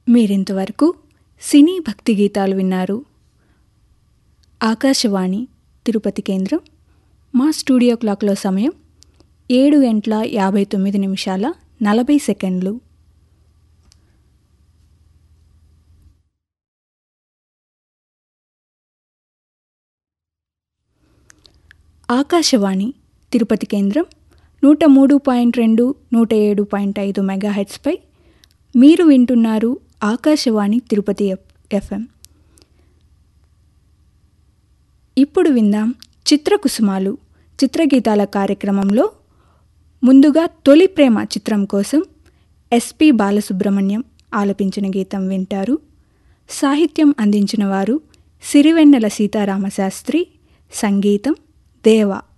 మీరింతవరకు సినీ భక్తి గీతాలు విన్నారు ఆకాశవాణి తిరుపతి కేంద్రం మా స్టూడియో క్లాక్లో సమయం ఏడు గంటల యాభై తొమ్మిది నిమిషాల నలభై సెకండ్లు ఆకాశవాణి తిరుపతి కేంద్రం నూట మూడు పాయింట్ రెండు నూట ఏడు పాయింట్ ఐదు మెగాహెట్స్పై మీరు వింటున్నారు ఆకాశవాణి తిరుపతి ఎఫ్ ఎఫ్ఎం ఇప్పుడు విందాం చిత్రకుసుమాలు చిత్రగీతాల కార్యక్రమంలో ముందుగా తొలి ప్రేమ చిత్రం కోసం ఎస్పి బాలసుబ్రహ్మణ్యం ఆలపించిన గీతం వింటారు సాహిత్యం అందించిన వారు సిరివెన్నెల సీతారామశాస్త్రి సంగీతం దేవ